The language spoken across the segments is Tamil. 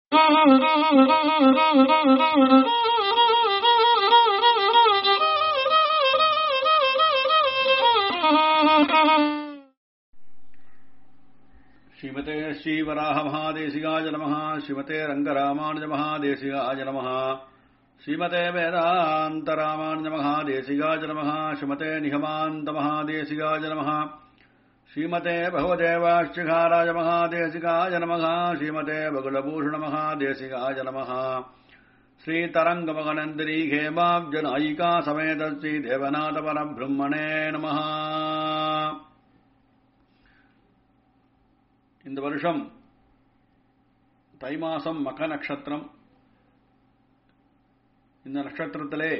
ஸ்ரீமதே ஸ்ரீவராக மகாதேசிகாய நமः ஸ்ரீமதே ரங்கராமானுஜ மகாதேசிகாய நமः ஸ்ரீமதே வேதாந்த ராமானுஜ மகாதேசிகாய நமः ஸ்ரீமதே நிகமாந்த மகாதேசிகாய நமः ஸ்ரீமதே பகவதேவாஷ்டிகாராய மகாதேசிகாய நமः ஸ்ரீமதே பகுலபூஷண மகாதேசிகாய நமः ஸ்ரீதரங்கமகநந்திரி ஹேமாப்ஜநாயிகா சமேத ஸ்ரீ தேவநாத பரபிரம்மணே நமः இந்த வருஷம் தை மாசம் மக நட்சத்திரம் இந்த நட்சத்திரத்திலே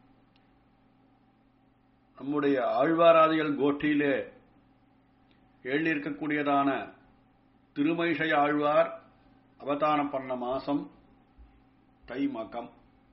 நம்முடைய ஆழ்வாராதிகள் கோஷ்டியிலே எழுந்திருக்கக்கூடியதான திருமைஷை ஆழ்வார் அவதாரம் பண்ண மாசம் தை மகம்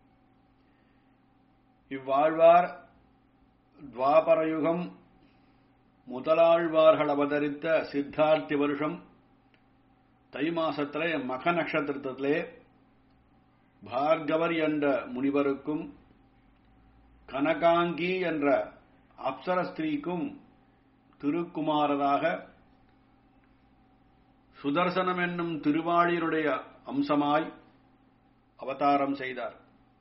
இவ்வாழ்வார் துவாபரயுகம் முதலாழ்வார்கள் அவதரித்த சித்தார்த்தி வருஷம் தை மாசத்திலே மக நட்சத்திரத்திலே பார்கவர் என்ற முனிவருக்கும் கனகாங்கி என்ற அப்சர ஸ்திரீக்கும் திருக்குமாரராக சுதர்சனம் என்னும் திருவாளியருடைய அம்சமாய் அவதாரம் செய்தார்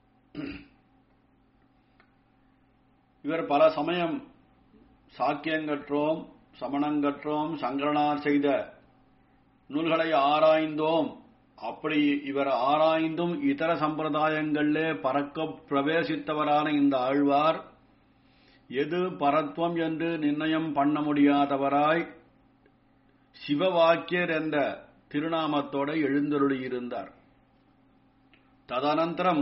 இவர் பல சமயம் சாக்கியங்கற்றோம் சமணங்கற்றோம் சங்கரனார் செய்த நூல்களை ஆராய்ந்தோம் அப்படி இவர் ஆராய்ந்தும் இதர சம்பிரதாயங்களிலே பறக்க பிரவேசித்தவரான இந்த ஆழ்வார் எது பரத்வம் என்று நிர்ணயம் பண்ண முடியாதவராய் சிவவாக்கியர் என்ற திருநாமத்தோட எழுந்தருளியிருந்தார் ததனந்தரம்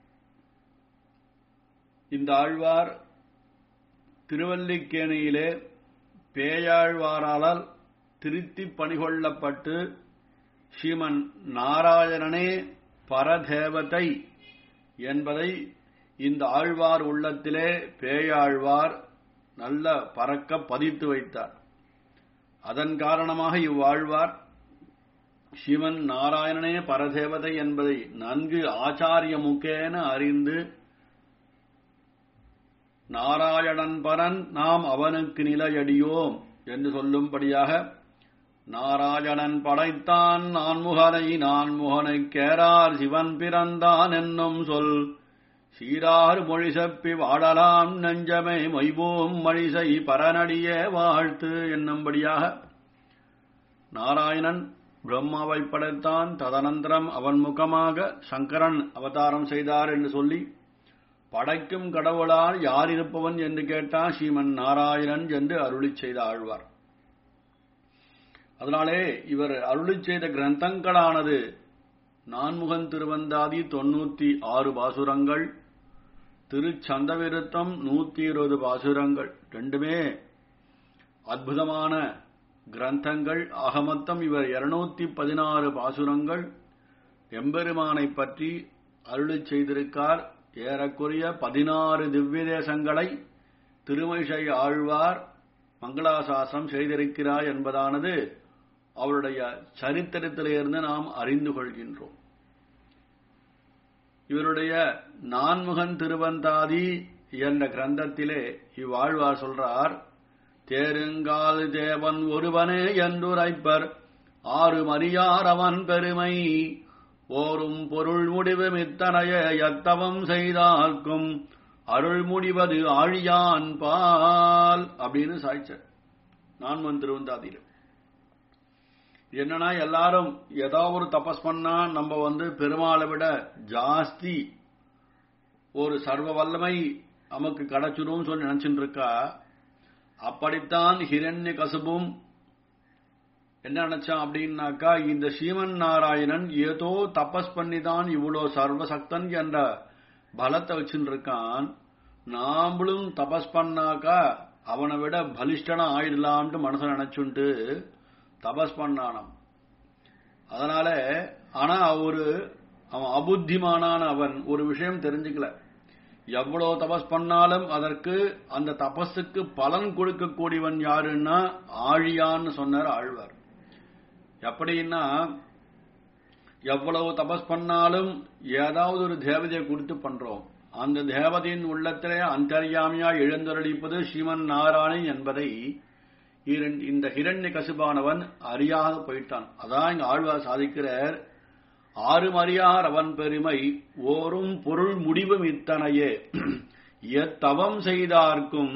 இந்த ஆழ்வார் திருவல்லிக்கேணியிலே பேயாழ்வாரால் திருத்தி பணிகொள்ளப்பட்டு ஸ்ரீமன் நாராயணனே பரதேவதை என்பதை இந்த ஆழ்வார் உள்ளத்திலே பேயாழ்வார் நல்ல பறக்க பதித்து வைத்தார் அதன் காரணமாக இவ்வாழ்வார் சிவன் நாராயணனே பரதேவதை என்பதை நன்கு ஆச்சாரிய முக்கேன அறிந்து நாராயணன் பரன் நாம் அவனுக்கு நிலையடியோம் என்று சொல்லும்படியாக நாராயணன் படைத்தான் நான்முகனை நான்முகனை கேரார் சிவன் பிறந்தான் என்னும் சொல் சீரார் மொழி செப்பி வாழலாம் நெஞ்சமை மொய்வோம் மழிசை பரநடியே வாழ்த்து என்னும்படியாக நாராயணன் பிரம்மாவை படைத்தான் ததனந்தரம் அவன் முகமாக சங்கரன் அவதாரம் செய்தார் என்று சொல்லி படைக்கும் கடவுளால் யார் இருப்பவன் என்று கேட்டான் ஸ்ரீமன் நாராயணன் என்று அருளி செய்த ஆழ்வார் அதனாலே இவர் அருளி செய்த கிரந்தங்களானது நான்முகன் திருவந்தாதி தொண்ணூத்தி ஆறு பாசுரங்கள் திருச்சந்தவிருத்தம் நூத்தி இருபது பாசுரங்கள் ரெண்டுமே அற்புதமான கிரந்தங்கள் ஆகமொத்தம் இவர் இருநூத்தி பதினாறு பாசுரங்கள் எம்பெருமானை பற்றி அருளி செய்திருக்கார் ஏறக்குறைய பதினாறு திவ்ய தேசங்களை திருமைஷை ஆழ்வார் மங்களாசாசம் செய்திருக்கிறார் என்பதானது அவருடைய சரித்திரத்திலிருந்து நாம் அறிந்து கொள்கின்றோம் இவருடைய நான்முகன் திருவந்தாதி என்ற கிரந்தத்திலே இவ்வாழ்வார் சொல்றார் தேருங்கால் தேவன் ஒருவனே என்றுரைப்பர் ஆறு மரியார் அவன் பெருமை ஓரும் பொருள் முடிவு மித்தனைய எத்தவம் செய்தார்க்கும் அருள் முடிவது ஆழியான் பால் அப்படின்னு சாய்ச்ச நான் திருவந்தாதியில என்னன்னா எல்லாரும் ஏதாவது ஒரு தபஸ் பண்ணா நம்ம வந்து பெருமாளை விட ஜாஸ்தி ஒரு சர்வ வல்லமை நமக்கு கிடைச்சிடும் சொல்லி நினைச்சுட்டு இருக்கா அப்படித்தான் ஹிரண்ய கசுபும் என்ன நினைச்சான் அப்படின்னாக்கா இந்த ஸ்ரீமன் நாராயணன் ஏதோ தபஸ் பண்ணி தான் இவ்வளோ சர்வசக்தன் என்ற பலத்தை வச்சுட்டு இருக்கான் நாமளும் தபஸ் பண்ணாக்கா அவனை விட பலிஷ்டனா ஆயிடலாம்னு மனசை நினைச்சுட்டு தபஸ் பண்ணானாம் அதனால ஆனா ஒரு அவன் அபுத்திமானான அவன் ஒரு விஷயம் தெரிஞ்சுக்கல எவ்வளவு தபஸ் பண்ணாலும் அதற்கு அந்த தபஸுக்கு பலன் கொடுக்கக்கூடியவன் யாருன்னா ஆழியான்னு சொன்னார் ஆழ்வார் எப்படின்னா எவ்வளவு தபஸ் பண்ணாலும் ஏதாவது ஒரு தேவதையை குறித்து பண்றோம் அந்த தேவதையின் உள்ளத்திலே அந்தர்யாமியா எழுந்தருளிப்பது ஸ்ரீமன் நாராயணன் என்பதை இரண்டு- இந்த ஹிரண்ய கசுபானவன் அறியாக போயிட்டான் அதான் இங்க ஆழ்வார் சாதிக்கிறார் ஆறுமறியார் அவன் பெருமை ஓரும் பொருள் முடிவும் இத்தனையே எத்தவம் செய்தார்க்கும்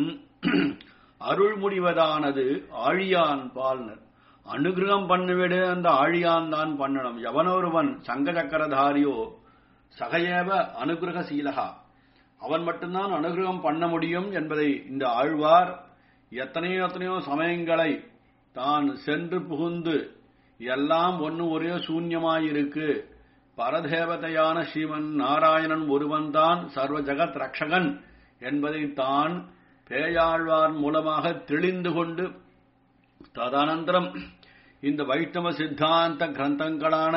அருள் முடிவதானது ஆழியான் பால்னர் அனுகிரகம் பண்ணிவிடு அந்த ஆழியான் தான் பண்ணணும் எவனொருவன் சங்க சக்கரதாரியோ சகையேவ அனுகிரக சீலகா அவன் மட்டும்தான் அனுகிரகம் பண்ண முடியும் என்பதை இந்த ஆழ்வார் எத்தனையோ எத்தனையோ சமயங்களை தான் சென்று புகுந்து எல்லாம் ஒன்னு ஒரே சூன்யமாயிருக்கு பரதேவதையான ஸ்ரீமன் நாராயணன் ஒருவன்தான் சர்வ ஜகத் ரக்ஷகன் என்பதை தான் பேயாழ்வார் மூலமாக தெளிந்து கொண்டு ததனந்தரம் இந்த வைஷ்ணவ சித்தாந்த கிரந்தங்களான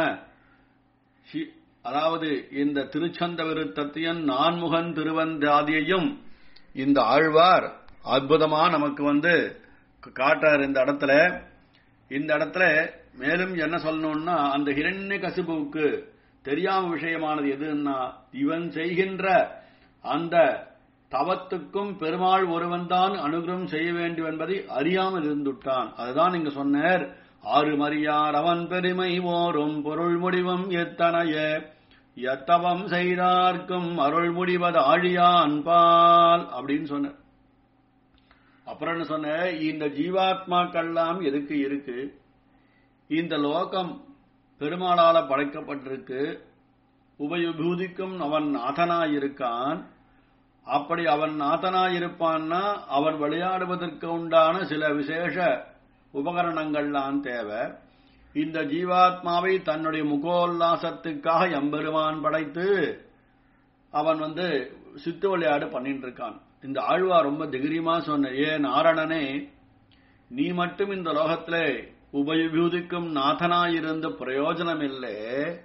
ஷி- அதாவது இந்த திருச்சந்த விருத்தத்தையும் நான்முகன் திருவந்தாதியையும் இந்த ஆழ்வார் அற்புதமா நமக்கு வந்து காட்டுறார் இந்த இடத்துல இந்த இடத்துல மேலும் என்ன சொல்லணும்னா அந்த ஹிரண்ய கசிபுவுக்கு தெரியாம விஷயமானது எதுன்னா இவன் செய்கின்ற அந்த தவத்துக்கும் பெருமாள் ஒருவன் தான் அனுகிரகம் செய்ய வேண்டும் என்பதை அறியாமல் இருந்துட்டான் அதுதான் இங்க சொன்னார் ஆறு மறியார் அவன் பெருமை ஓரும் பொருள் முடிவும் எத்தனைய எத்தவம் செய்தார்க்கும் அருள் முடிவது ஆழியான் பால் அப்படின்னு சொன்னார் அப்புறம் என்ன சொன்ன இந்த ஜீவாத்மாக்கெல்லாம் எதுக்கு இருக்கு இந்த லோகம் பெருமாளால படைக்கப்பட்டிருக்கு உபயுபூதிக்கும் அவன் நாதனாயிருக்கான் அப்படி அவன் நாதனாயிருப்பான்னா அவன் விளையாடுவதற்கு உண்டான சில விசேஷ உபகரணங்கள்லாம் தேவை இந்த ஜீவாத்மாவை தன்னுடைய முகோல்லாசத்துக்காக எம்பெருமான் படைத்து அவன் வந்து சித்து விளையாடு பண்ணிட்டு இருக்கான் இந்த ஆழ்வார் ரொம்ப திகிரியமா சொன்ன ஏ நாரணனே நீ மட்டும் இந்த லோகத்திலே உபயோகிக்கும் நாதனாயிருந்த பிரயோஜனம் இல்லை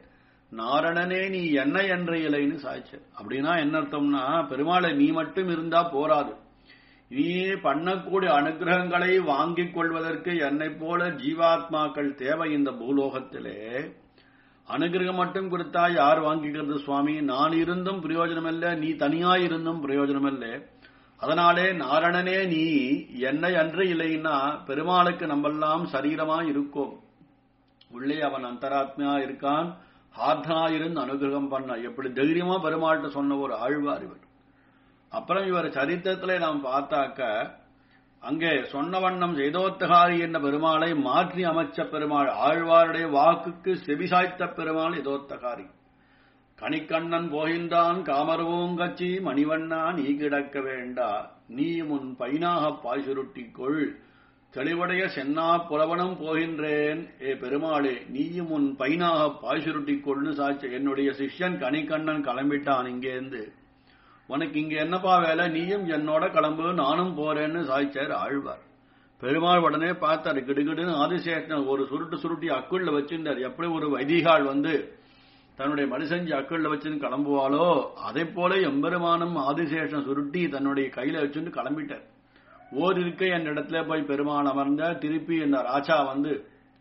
நாரணனே நீ என்ன என்ற இலைன்னு சாய்ச்ச அப்படின்னா என்ன அர்த்தம்னா பெருமாளை நீ மட்டும் இருந்தா போராது நீ பண்ணக்கூடிய அனுகிரகங்களை வாங்கிக் கொள்வதற்கு என்னை போல ஜீவாத்மாக்கள் தேவை இந்த பூலோகத்திலே அனுகிரகம் மட்டும் கொடுத்தா யார் வாங்கிக்கிறது சுவாமி நான் இருந்தும் பிரயோஜனம் இல்லை நீ தனியா இருந்தும் பிரயோஜனம் இல்லை அதனாலே நாரணனே நீ என்னை அன்று இல்லைன்னா பெருமாளுக்கு நம்மெல்லாம் சரீரமா இருக்கோம் உள்ளே அவன் அந்தராத்மியா இருக்கான் ஹார்தனா இருந்து அனுகிரகம் பண்ண எப்படி தைரியமா பெருமாள்கிட்ட சொன்ன ஒரு ஆழ்வார் இவர் அப்புறம் இவர் சரித்திரத்திலே நாம் பார்த்தாக்க அங்கே சொன்ன வண்ணம் செய்தோத்தகாரி என்ற பெருமாளை மாற்றி அமைச்ச பெருமாள் ஆழ்வாருடைய வாக்குக்கு செவிசாய்த்த பெருமாள் இதோத்தகாரி கனிக்கண்ணன் போகின்றான் காமரவோங்கச்சி மணிவண்ணா நீ கிடக்க வேண்டா நீ முன் பைனாக பாய் சுருட்டிக்கொள் தெளிவுடைய சென்னா புலவனும் போகின்றேன் ஏ பெருமாளே நீயும் உன் பைனாக பாய் சுருட்டிக்கொள்னு சாட்சி என்னுடைய சிஷ்யன் கனிக்கண்ணன் கிளம்பிட்டான் இங்கேருந்து உனக்கு இங்க என்னப்பா வேலை நீயும் என்னோட கிளம்பு நானும் போறேன்னு சாய்ச்சார் ஆழ்வார் பெருமாள் உடனே பார்த்தாரு கிடுகிடுன்னு ஆதிசேஷன் ஒரு சுருட்டு சுருட்டி அக்குள்ள வச்சிருந்தார் எப்படி ஒரு வைதிகால் வந்து தன்னுடைய மனுஷஞ்சி அக்குள்ள வச்சுன்னு கிளம்புவாளோ அதை போல எம்பெருமானும் ஆதிசேஷன் சுருட்டி தன்னுடைய கையில வச்சுட்டு கிளம்பிட்டார் ஓர் இருக்க என் இடத்துல போய் பெருமான் அமர்ந்த திருப்பி இந்த ராஜா வந்து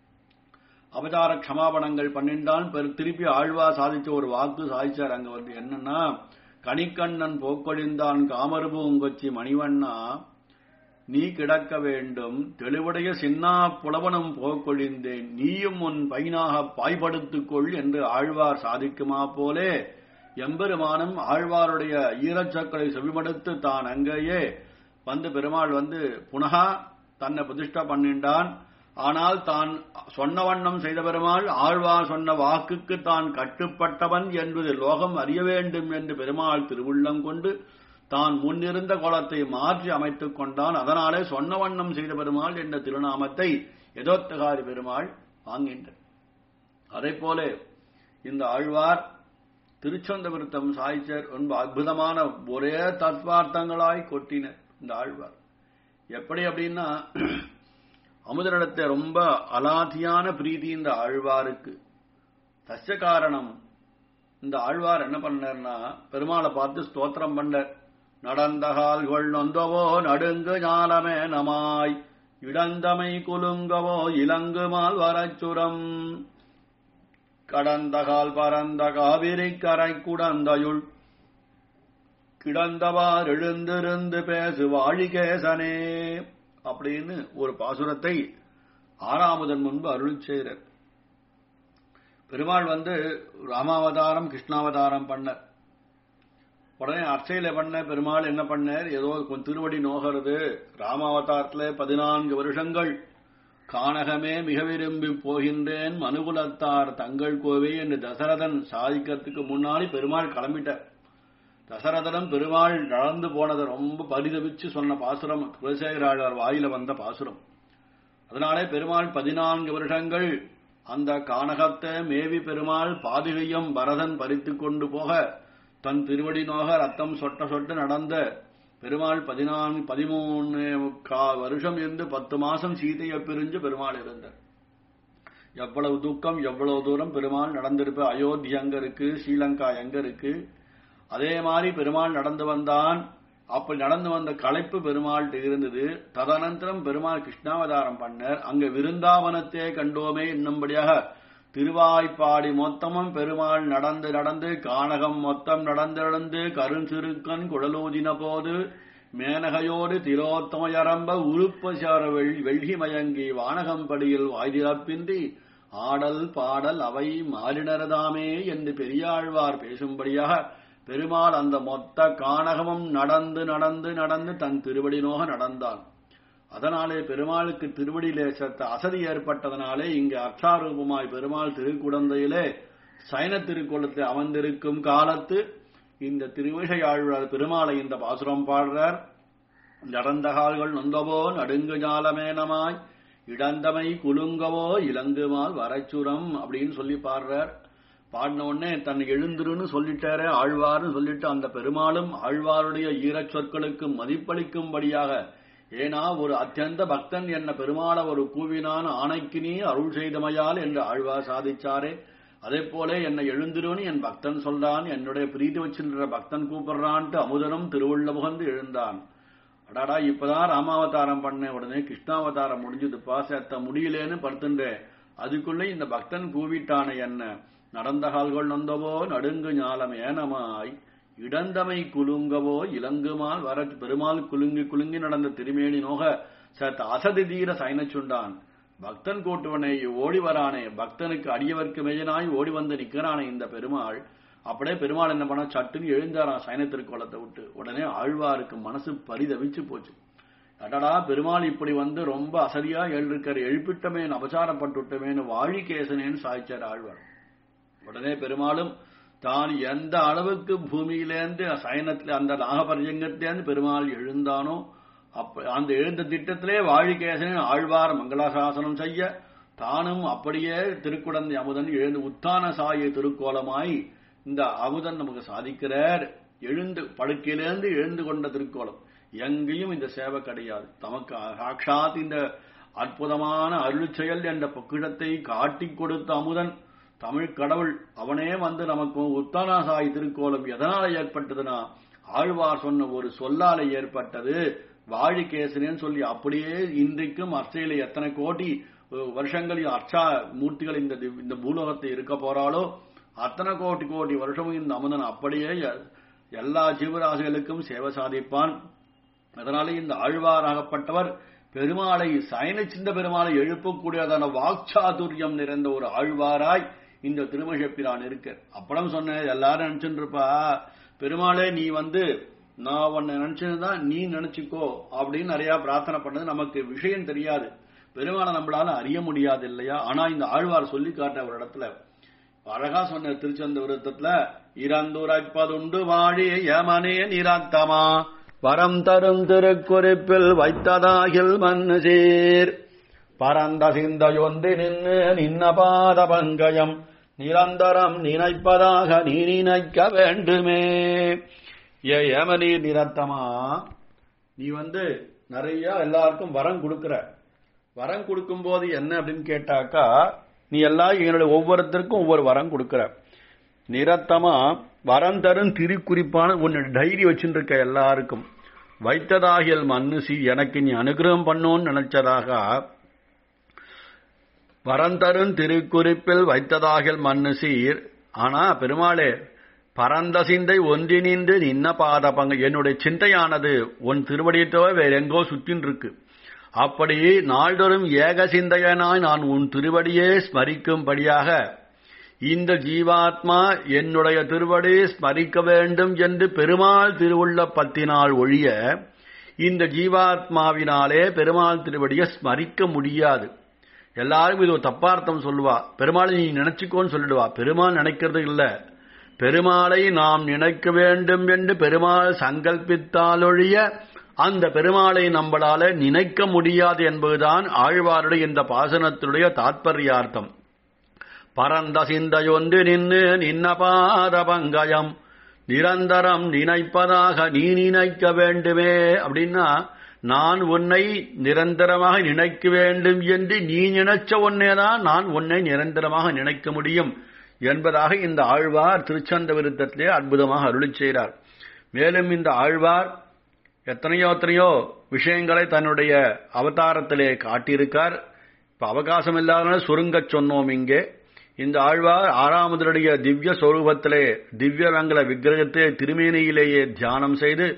அவதார க்ஷமாபணங்கள் பண்ணின்றான் திருப்பி ஆழ்வா சாதிச்ச ஒரு வாக்கு சாதிச்சார் அங்க வந்து என்னன்னா கனிக்கண்ணன் போக்கொழிந்தான் காமருபூங்கொச்சி மணிவண்ணா நீ கிடக்க வேண்டும் தெளிவுடைய சின்னா புலவனும் போக்கொழிந்தேன் நீயும் உன் பைனாக பாய்படுத்திக் கொள் என்று ஆழ்வார் சாதிக்குமா போலே எம்பெருமானும் ஆழ்வாருடைய ஈரச்சக்களை செவிமடுத்து தான் அங்கேயே வந்து பெருமாள் வந்து புனகா தன்னை பிரதிஷ்டா பண்ணின்றான் ஆனால் தான் சொன்ன வண்ணம் செய்த பெருமாள் ஆழ்வார் சொன்ன வாக்குக்கு தான் கட்டுப்பட்டவன் என்பது லோகம் அறிய வேண்டும் என்று பெருமாள் திருவுள்ளம் கொண்டு தான் முன்னிருந்த கோலத்தை மாற்றி அமைத்துக் கொண்டான் அதனாலே சொன்ன வண்ணம் செய்த பெருமாள் என்ற திருநாமத்தை எதோத்தகாரி பெருமாள் வாங்கின்றார் அதை போல இந்த ஆழ்வார் திருச்சந்த விருத்தம் சாய்ச்சர் ரொம்ப அற்புதமான ஒரே தத்வார்த்தங்களாய் கொட்டினர் இந்த ஆழ்வார் எப்படி அப்படின்னா அமுதரிடத்தை ரொம்ப அலாதியான பிரீதி இந்த ஆழ்வாருக்கு தச்ச காரணம் இந்த ஆழ்வார் என்ன பண்ணார்னா பெருமாளை பார்த்து ஸ்தோத்திரம் பண்ணார் நடந்தகால்கள் நொந்தவோ நடுங்கு ஞானமே நமாய் இடந்தமை குலுங்கவோ இலங்குமால் வரச்சுரம் கடந்த கால் பரந்த காவிரி கரை குடந்தையுள் கிடந்தவார் எழுந்திருந்து பேசு வாழிகேசனே அப்படின்னு ஒரு பாசுரத்தை ஆறாமுதன் முன்பு அருள் செய்கிறார் பெருமாள் வந்து ராமாவதாரம் கிருஷ்ணாவதாரம் பண்ண உடனே அர்ச்சையில பண்ண பெருமாள் என்ன பண்ணார் ஏதோ கொஞ்சம் திருவடி நோகிறது ராமாவதாரத்துல பதினான்கு வருஷங்கள் கானகமே மிக விரும்பி போகின்றேன் மனுகுலத்தார் தங்கள் கோவை என்று தசரதன் சாதிக்கிறதுக்கு முன்னாடி பெருமாள் கிளம்பிட்டார் தசரதனும் பெருமாள் நடந்து போனதை ரொம்ப பரிதவிச்சு சொன்ன பாசுரம் குலசேகராழ்வார் வாயில வந்த பாசுரம் அதனாலே பெருமாள் பதினான்கு வருஷங்கள் அந்த கானகத்தை மேவி பெருமாள் பாதுகையும் பரதன் பறித்து கொண்டு போக தன் திருவடி நோக ரத்தம் சொட்ட சொட்டு நடந்த பெருமாள் பதினான்கு பதிமூணு வருஷம் இருந்து பத்து மாசம் சீதையை பிரிஞ்சு பெருமாள் இருந்தார் எவ்வளவு துக்கம் எவ்வளவு தூரம் பெருமாள் நடந்திருப்ப அயோத்தி எங்க இருக்கு ஸ்ரீலங்கா எங்க இருக்கு அதே மாதிரி பெருமாள் நடந்து வந்தான் அப்படி நடந்து வந்த களைப்பு பெருமாள் இருந்தது ததனந்தரம் பெருமாள் கிருஷ்ணாவதாரம் பண்ணார் அங்க விருந்தாவனத்தே கண்டோமே என்னும்படியாக திருவாய்ப்பாடி மொத்தமும் பெருமாள் நடந்து நடந்து கானகம் மொத்தம் நடந்து நடந்து கருஞ்சிறுக்கன் குழலூதின போது மேனகையோடு திலோத்தமயரம்ப உருப்பசார வெள்ளி மயங்கி வானகம்படியில் வாய்திறப்பின்றி ஆடல் பாடல் அவை மாறினரதாமே என்று பெரியாழ்வார் பேசும்படியாக பெருமாள் அந்த மொத்த கானகமும் நடந்து நடந்து நடந்து தன் திருவடி நோக நடந்தான் அதனாலே பெருமாளுக்கு திருவடியிலே சத்த அசதி ஏற்பட்டதனாலே இங்கு அர்த்தாரூபமாய் பெருமாள் திருக்குடந்தையிலே சைன திருக்குளத்தில் அமர்ந்திருக்கும் காலத்து இந்த திருவிழையாழ்வார் பெருமாளை இந்த பாசுரம் பாடுறார் நடந்த கால்கள் நொந்தவோ நடுங்கு ஞாலமேனமாய் இடந்தமை குலுங்கவோ இலங்குமால் வரச்சுரம் அப்படின்னு சொல்லி பாடுறார் பாடின உடனே தன் எழுந்துருன்னு சொல்லிட்டாரே ஆழ்வார்னு சொல்லிட்டு அந்த பெருமாளும் ஆழ்வாருடைய ஈரச் சொற்களுக்கு மதிப்பளிக்கும்படியாக ஏனா ஒரு அத்தியந்த பக்தன் என்ன பெருமாள ஒரு கூவினான் ஆணைக்கினே அருள் செய்தமையால் என்று ஆழ்வார் சாதிச்சாரே அதே போல என்னை எழுந்திருவனு என் பக்தன் சொல்றான் என்னுடைய பிரீதி வச்சிருந்த பக்தன் கூப்பிடுறான்ட்டு அமுதனும் திருவுள்ள முகந்து எழுந்தான் அடாடா இப்பதான் ராமாவதாரம் பண்ண உடனே கிருஷ்ணாவதாரம் முடிஞ்சதுப்பா சேர்த்த முடியலேன்னு படுத்துட்டேன் அதுக்குள்ளே இந்த பக்தன் கூவிட்டானே என்ன நடந்த கால்கள் நொந்தவோ நடுங்கு ஞாலம் ஏனமாய் இடந்தமை குலுங்கவோ இலங்குமால் வர பெருமாள் குலுங்கி குலுங்கி நடந்த திருமேனி நோக சத்த அசதி தீர சைனச்சுண்டான் பக்தன் கூட்டுவனை ஓடி வரானே பக்தனுக்கு அடியவர்க்கு மெய்யனாய் ஓடி வந்து நிக்கிறானே இந்த பெருமாள் அப்படியே பெருமாள் என்ன பண்ண சட்டுன்னு எழுந்தாரான் சைன திருக்கோலத்தை விட்டு உடனே ஆழ்வாருக்கு மனசு பரிதவிச்சு போச்சு அடடா பெருமாள் இப்படி வந்து ரொம்ப அசதியா எழுதிருக்காரு எழுப்பிட்டமேன் அபசாரப்பட்டுட்டமேனு வாழிகேசனேன்னு சாய்ச்சார் ஆழ்வார் உடனே பெருமாளும் தான் எந்த அளவுக்கு பூமியிலேருந்து சயனத்துல அந்த நாகபரிஜங்கத்திலேருந்து பெருமாள் எழுந்தானோ அப்ப அந்த எழுந்த திட்டத்திலே வாழிகேசன் ஆழ்வார் மங்களாசாசனம் செய்ய தானும் அப்படியே திருக்குடந்தை அமுதன் எழுந்து உத்தான சாய திருக்கோலமாய் இந்த அமுதன் நமக்கு சாதிக்கிறார் எழுந்து படுக்கையிலேருந்து எழுந்து கொண்ட திருக்கோலம் எங்கேயும் இந்த சேவை கிடையாது தமக்கு சாட்சாத் இந்த அற்புதமான அருள் செயல் என்ற பொக்கிடத்தை காட்டிக் கொடுத்த அமுதன் தமிழ் கடவுள் அவனே வந்து நமக்கு உத்தானாசாய் திருக்கோலம் எதனால ஏற்பட்டதுன்னா ஆழ்வார் சொன்ன ஒரு சொல்லால ஏற்பட்டது வாழிகேசனேன்னு சொல்லி அப்படியே இன்றைக்கும் அர்ச்சையில எத்தனை கோடி வருஷங்களில் அர்ச்சா மூர்த்திகள் இந்த இந்த பூலோகத்தை இருக்க போறாளோ அத்தனை கோடி கோடி வருஷமும் இந்த அமுதன் அப்படியே எல்லா ஜீவராசிகளுக்கும் சேவை சாதிப்பான் அதனால இந்த ஆழ்வாராகப்பட்டவர் பெருமாளை சயன சிந்த பெருமாளை எழுப்பக்கூடியதான வாக்சாதுரியம் நிறைந்த ஒரு ஆழ்வாராய் இந்த திருமழிப்பிரான் இருக்க அப்படம் சொன்ன எல்லாரும் நினைச்சுட்டு இருப்பா பெருமாளே நீ வந்து நான் உன்னை நினைச்சதுதான் நீ நினைச்சுக்கோ அப்படின்னு நிறைய பிரார்த்தனை பண்ணது நமக்கு விஷயம் தெரியாது பெருமாளை நம்மளால அறிய முடியாது இல்லையா ஆனா இந்த ஆழ்வார் சொல்லி காட்ட ஒரு இடத்துல அழகா சொன்ன திருச்சந்த விருத்தத்துல இறந்துரைப்பதுண்டு வாழி யமனே நிராத்தமா வரம் தரும் திருக்குறிப்பில் வைத்ததாகில் மண்ணு சீர் பரந்த சிந்தையொன்று நின்று நின்ன பாத பங்கயம் நிரந்தரம் நினைப்பதாக நீ நினைக்க வேண்டுமே ஏ ஏமநீர் நிரத்தமா நீ வந்து நிறைய எல்லாருக்கும் வரம் கொடுக்கிற வரம் கொடுக்கும் போது என்ன அப்படின்னு கேட்டாக்கா நீ எல்லாம் என்னுடைய ஒவ்வொருத்தருக்கும் ஒவ்வொரு வரம் கொடுக்கிற நிரத்தமா வரம் தரும் திருக்குறிப்பான உன்னை டைரி வச்சுட்டு இருக்க எல்லாருக்கும் வைத்ததாகியல் மன்னுசி எனக்கு நீ அனுகிரகம் பண்ணோன்னு நினைச்சதாக வரந்தரும் திருக்குறிப்பில் வைத்ததாகில் மண்ணு சீர் ஆனா பெருமாளே பரந்த சிந்தை ஒன்றினின்று நின்ன பாத பங்கு என்னுடைய சிந்தையானது உன் திருவடியத்தோ வேற எங்கோ சுத்தின் இருக்கு அப்படி நாள்தோறும் ஏக சிந்தையனாய் நான் உன் திருவடியே ஸ்மரிக்கும்படியாக இந்த ஜீவாத்மா என்னுடைய திருவடி ஸ்மரிக்க வேண்டும் என்று பெருமாள் திருவுள்ள பத்தினால் ஒழிய இந்த ஜீவாத்மாவினாலே பெருமாள் திருவடியை ஸ்மரிக்க முடியாது எல்லாரும் இது ஒரு தப்பார்த்தம் சொல்லுவா பெருமாளை நீ நினைச்சுக்கோன்னு சொல்லிடுவா பெருமாள் நினைக்கிறது இல்ல பெருமாளை நாம் நினைக்க வேண்டும் என்று பெருமாள் சங்கல்பித்தாலொழிய அந்த பெருமாளை நம்மளால நினைக்க முடியாது என்பதுதான் ஆழ்வாருடைய இந்த பாசனத்தினுடைய தாத்பரியார்த்தம் பரந்த சிந்தையொன்று நின்று நின்ன பாத பங்கயம் நிரந்தரம் நினைப்பதாக நீ நினைக்க வேண்டுமே அப்படின்னா நான் உன்னை நிரந்தரமாக நினைக்க வேண்டும் என்று நீ நினைச்ச உன்னேதான் நான் உன்னை நிரந்தரமாக நினைக்க முடியும் என்பதாக இந்த ஆழ்வார் திருச்சந்த விருத்தத்திலே அற்புதமாக அருளி செய்கிறார் மேலும் இந்த ஆழ்வார் எத்தனையோ எத்தனையோ விஷயங்களை தன்னுடைய அவதாரத்திலே காட்டியிருக்கார் இப்ப அவகாசம் இல்லாதனால சுருங்கச் சொன்னோம் இங்கே இந்த ஆழ்வார் ஆறாமதனுடைய திவ்ய சொரூபத்திலே திவ்ய வெங்கல விக்கிரகத்தை திருமேனியிலேயே தியானம் செய்து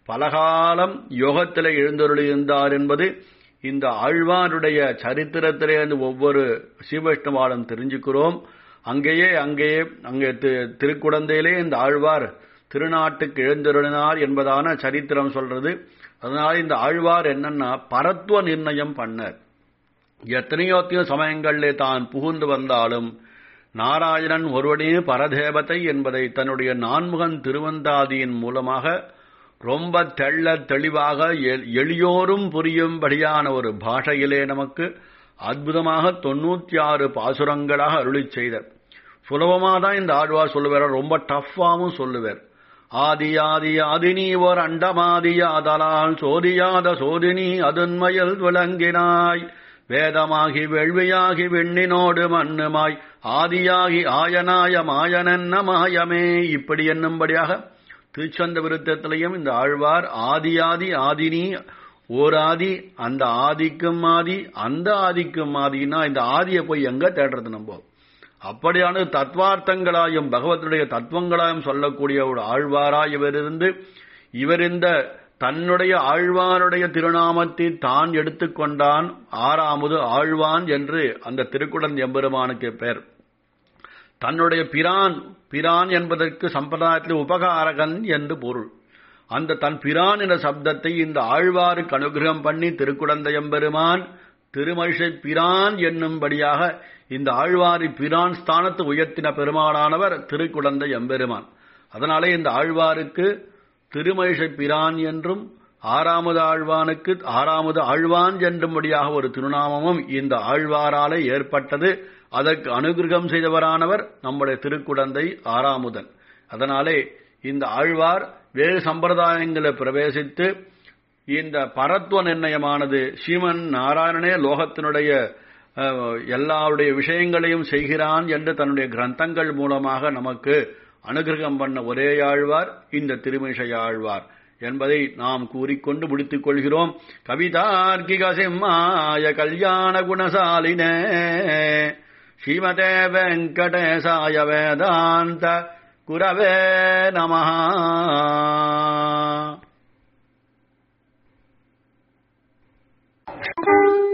பலகாலம் யோகத்திலே எழுந்தருளியிருந்தார் என்பது இந்த ஆழ்வாருடைய சரித்திரத்திலே வந்து ஒவ்வொரு சீவைஷ்ணவாலும் தெரிஞ்சுக்கிறோம் அங்கேயே அங்கேயே அங்கே திருக்குடந்தையிலே இந்த ஆழ்வார் திருநாட்டுக்கு எழுந்தருளினார் என்பதான சரித்திரம் சொல்றது அதனால இந்த ஆழ்வார் என்னன்னா பரத்துவ நிர்ணயம் பண்ணார் எத்தனையோ எத்தனையோ சமயங்களிலே தான் புகுந்து வந்தாலும் நாராயணன் ஒருவனே பரதேவதை என்பதை தன்னுடைய நான்முகன் திருவந்தாதியின் மூலமாக ரொம்ப தெள்ள தெளிவாக எளியோரும் புரியும்படியான ஒரு பாஷையிலே நமக்கு அற்புதமாக தொண்ணூத்தி ஆறு பாசுரங்களாக அருளி செய்தார் சுலபமாக தான் இந்த ஆழ்வார் சொல்லுவார் ரொம்ப டஃப்பாவும் சொல்லுவார் ஆதி ஆதி ஆதினி ஓர் அண்டமாதியாதலால் சோதியாத சோதினி அதுன்மையில் விளங்கினாய் வேதமாகி வெள்வியாகி வெண்ணினோடு மண்ணுமாய் ஆதியாகி ஆயனாய மாயனென்ன மாயமே இப்படி என்னும்படியாக திருச்சந்த விருத்தத்திலையும் இந்த ஆழ்வார் ஆதியாதி ஆதினி ஓர் ஆதி அந்த ஆதிக்கும் ஆதி அந்த ஆதிக்கும் ஆதினா இந்த ஆதியை போய் எங்க தேடுறது நம்ம அப்படியான தத்வார்த்தங்களாயும் பகவத்துடைய தத்துவங்களாயும் சொல்லக்கூடிய ஒரு ஆழ்வாராய் இவர் இருந்து இவர் இந்த தன்னுடைய ஆழ்வாருடைய திருநாமத்தை தான் எடுத்துக்கொண்டான் ஆறாமது ஆழ்வான் என்று அந்த திருக்குடன் எம்பெருமானுக்கு பெயர் தன்னுடைய பிரான் பிரான் என்பதற்கு சம்பிரதாயத்தில் உபகாரகன் என்று பொருள் அந்த தன் பிரான் என்ற சப்தத்தை இந்த ஆழ்வாருக்கு அனுகிரகம் பண்ணி திருக்குடந்த எம்பெருமான் திருமழிசை பிரான் என்னும்படியாக இந்த ஆழ்வாரி பிரான் ஸ்தானத்து உயர்த்தின பெருமாளானவர் திருக்குடந்த எம்பெருமான் அதனாலே இந்த ஆழ்வாருக்கு திருமழிசை பிரான் என்றும் ஆறாமது ஆழ்வானுக்கு ஆறாமது ஆழ்வான் என்றும்படியாக ஒரு திருநாமமும் இந்த ஆழ்வாராலே ஏற்பட்டது அதற்கு அனுகிரகம் செய்தவரானவர் நம்முடைய திருக்குடந்தை ஆறாமுதன் அதனாலே இந்த ஆழ்வார் வேறு சம்பிரதாயங்களை பிரவேசித்து இந்த பரத்துவ நிர்ணயமானது ஸ்ரீமன் நாராயணனே லோகத்தினுடைய எல்லாருடைய விஷயங்களையும் செய்கிறான் என்று தன்னுடைய கிரந்தங்கள் மூலமாக நமக்கு அனுகிரகம் பண்ண ஒரே ஆழ்வார் இந்த திருமிஷை ஆழ்வார் என்பதை நாம் கூறிக்கொண்டு முடித்துக் கொள்கிறோம் கவிதார்க்கிக சிம்மாய கல்யாண குணசாலினே ஸ்ரீமதே வெங்கடேசாய வேதாந்த குரவே நம Thank you.